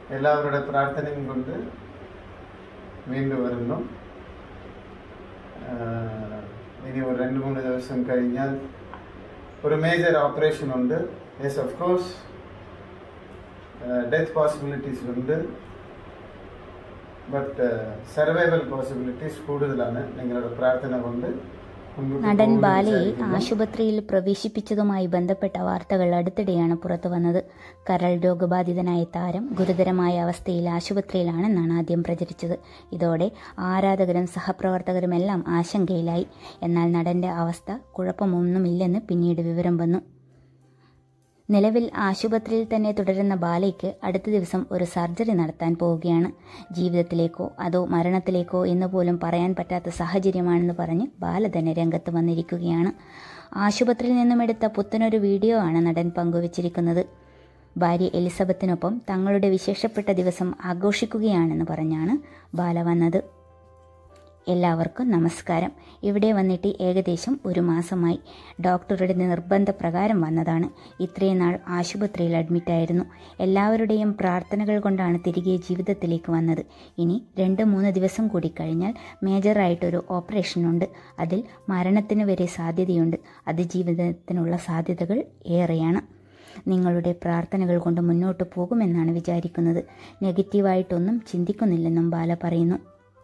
എല്ലാവരുടെ പ്രാർത്ഥനയും കൊണ്ട് വീണ്ടും വരുന്നു ആഹ് ഇനി ഒരു രണ്ട് മൂന്ന് ദിവസം കഴിഞ്ഞാൽ ഒരു മേജർ ഓപ്പറേഷൻ ഉണ്ട് yes of course death possibilities ഉണ്ട് ബട്ട് സർവൈവൽ പോസിബിലിറ്റീസ് കൂടുതലാണ് നിങ്ങളുടെ പ്രാർത്ഥന കൊണ്ട് മുൻപോട്ട് നടൻ പോകുമെന്ന് ബാലയെ വിചാരിക്കുന്നു. ആശുപത്രിയിൽ പ്രവേശിപ്പിച്ചതുമായി ബന്ധപ്പെട്ട വാർത്തകൾ അടുത്തിടെയാണ് പുറത്തു വന്നത് കരൾ രോഗബാധിതനായ താരം ഗുരുതരമായ അവസ്ഥയിൽ ആശുപത്രിയിലാണെന്നാണ് ആദ്യം പ്രചരിച്ചത് ഇതോടെ ആരാധകരും സഹപ്രവർത്തകരുമെല്ലാം ആശങ്കയിലായി എന്നാൽ നടന്റെ അവസ്ഥ കുഴപ്പമൊന്നുമില്ലെന്ന് പിന്നീട് വിവരം വന്നു നിലവിൽ ആശുപത്രിയിൽ തന്നെ തുടരുന്ന ബാലയ്ക്ക് അടുത്ത ദിവസം ഒരു സർജറി നടത്താൻ പോവുകയാണ് ജീവിതത്തിലേക്കോ അതോ മരണത്തിലേക്കോ എന്ന് പോലും പറയാൻ പറ്റാത്ത സാഹചര്യമാണെന്ന് പറഞ്ഞ് ബാല തന്നെ രംഗത്ത് വന്നിരിക്കുകയാണ് ആശുപത്രിയിൽ നിന്നും എടുത്ത പുത്തനൊരു വീഡിയോ ആണ് നടൻ പങ്കുവച്ചിരിക്കുന്നത് ഭാര്യ എലിസബത്തിനൊപ്പം തങ്ങളുടെ വിശേഷപ്പെട്ട ദിവസം ആഘോഷിക്കുകയാണെന്ന് പറഞ്ഞാണ് ബാല വന്നത് എല്ലാവർക്കും നമസ്കാരം ഇവിടെ വന്നിട്ട് ഏകദേശം ഒരു മാസമായി ഡോക്ടറുടെ നിർബന്ധപ്രകാരം വന്നതാണ് ഇത്രയും നാൾ ആശുപത്രിയിൽ അഡ്മിറ്റായിരുന്നു എല്ലാവരുടെയും പ്രാർത്ഥനകൾ കൊണ്ടാണ് തിരികെ ജീവിതത്തിലേക്ക് വന്നത് ഇനി രണ്ട് മൂന്ന് ദിവസം കൂടി കഴിഞ്ഞാൽ മേജറായിട്ടൊരു ഓപ്പറേഷൻ ഉണ്ട് അതിൽ മരണത്തിന് വരെ സാധ്യതയുണ്ട് അതിജീവിതത്തിനുള്ള സാധ്യതകൾ ഏറെയാണ് നിങ്ങളുടെ പ്രാർത്ഥനകൾ കൊണ്ട് മുന്നോട്ട് പോകുമെന്നാണ് വിചാരിക്കുന്നത് നെഗറ്റീവായിട്ടൊന്നും ചിന്തിക്കുന്നില്ലെന്നും ബാല പറയുന്നു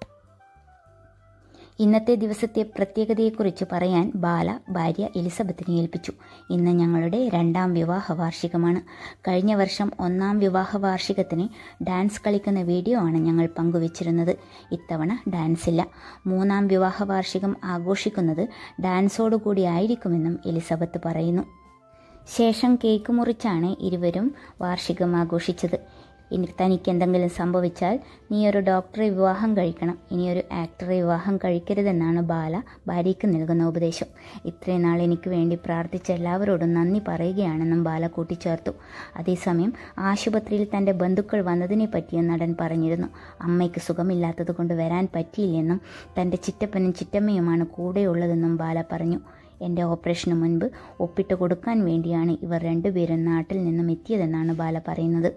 ഇന്നത്തെ ദിവസത്തെ പ്രത്യേകതയെക്കുറിച്ച് പറയാൻ ബാല ഭാര്യ എലിസബത്തിനെ ഏൽപ്പിച്ചു ഇന്ന് ഞങ്ങളുടെ രണ്ടാം വിവാഹ വാർഷികമാണ് കഴിഞ്ഞ വർഷം ഒന്നാം വിവാഹ വാർഷികത്തിന് ഡാൻസ് കളിക്കുന്ന വീഡിയോ ആണ് ഞങ്ങൾ പങ്കുവച്ചിരുന്നത് ഇത്തവണ ഡാൻസ് ഇല്ല മൂന്നാം വിവാഹ വാർഷികം ആഘോഷിക്കുന്നത് ഡാൻസോടുകൂടി ആയിരിക്കുമെന്നും എലിസബത്ത് പറയുന്നു ശേഷം കേക്ക് മുറിച്ചാണ് ഇരുവരും വാർഷികം ആഘോഷിച്ചത് ഇനി തനിക്ക് എന്തെങ്കിലും സംഭവിച്ചാൽ നീ ഒരു ഡോക്ടറെ വിവാഹം കഴിക്കണം ഇനിയൊരു ആക്ടറെ വിവാഹം കഴിക്കരുതെന്നാണ് ബാല ഭാര്യയ്ക്ക് നൽകുന്ന ഉപദേശം ഇത്രയും നാൾ എനിക്ക് വേണ്ടി പ്രാർത്ഥിച്ച എല്ലാവരോടും നന്ദി പറയുകയാണെന്നും ബാല കൂട്ടിച്ചേർത്തു അതേസമയം ആശുപത്രിയിൽ തൻ്റെ ബന്ധുക്കൾ വന്നതിനെ പറ്റിയും നടൻ പറഞ്ഞിരുന്നു അമ്മയ്ക്ക് സുഖമില്ലാത്തത് കൊണ്ട് വരാൻ പറ്റിയില്ലെന്നും തൻ്റെ ചിറ്റപ്പനും ചിറ്റമ്മയുമാണ് കൂടെയുള്ളതെന്നും ബാല പറഞ്ഞു എൻ്റെ ഓപ്പറേഷന് മുൻപ് ഒപ്പിട്ട് കൊടുക്കാൻ വേണ്ടിയാണ് ഇവർ രണ്ടുപേരും നാട്ടിൽ നിന്നും എത്തിയതെന്നാണ് ബാല പറയുന്നത്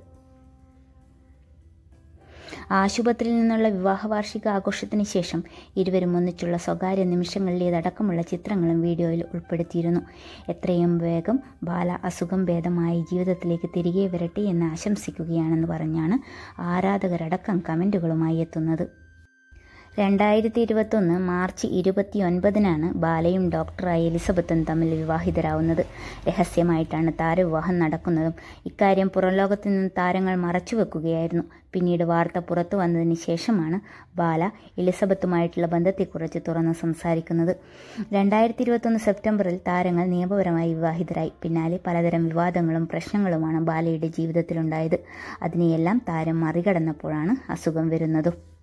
ആശുപത്രിയിൽ നിന്നുള്ള വിവാഹ വാർഷിക ആഘോഷത്തിന് ശേഷം ഇരുവരും ഒന്നിച്ചുള്ള സ്വകാര്യ നിമിഷങ്ങളിലേതടക്കമുള്ള ചിത്രങ്ങളും വീഡിയോയിൽ ഉൾപ്പെടുത്തിയിരുന്നു എത്രയും വേഗം ബാല അസുഖം ഭേദമായി ജീവിതത്തിലേക്ക് തിരികെ വരട്ടെ എന്ന് ആശംസിക്കുകയാണെന്ന് പറഞ്ഞാണ് ആരാധകരടക്കം കമൻറ്റുകളുമായി എത്തുന്നത് രണ്ടായിരത്തി ഇരുപത്തൊന്ന് മാർച്ച് ഇരുപത്തി ഒൻപതിനാണ് ബാലയും ഡോക്ടറായ എലിസബത്തും തമ്മിൽ വിവാഹിതരാവുന്നത് രഹസ്യമായിട്ടാണ് താരവിവാഹം നടക്കുന്നതും ഇക്കാര്യം പുറംലോകത്തു നിന്ന് താരങ്ങൾ മറച്ചുവെക്കുകയായിരുന്നു പിന്നീട് വാർത്ത പുറത്തു വന്നതിന് ശേഷമാണ് ബാല എലിസബത്തുമായിട്ടുള്ള ബന്ധത്തെക്കുറിച്ച് തുറന്ന് സംസാരിക്കുന്നത് രണ്ടായിരത്തി ഇരുപത്തൊന്ന് സെപ്റ്റംബറിൽ താരങ്ങൾ നിയമപരമായി വിവാഹിതരായി പിന്നാലെ പലതരം വിവാദങ്ങളും പ്രശ്നങ്ങളുമാണ് ബാലയുടെ ജീവിതത്തിലുണ്ടായത് അതിനെയെല്ലാം താരം മറികടന്നപ്പോഴാണ് അസുഖം വരുന്നതും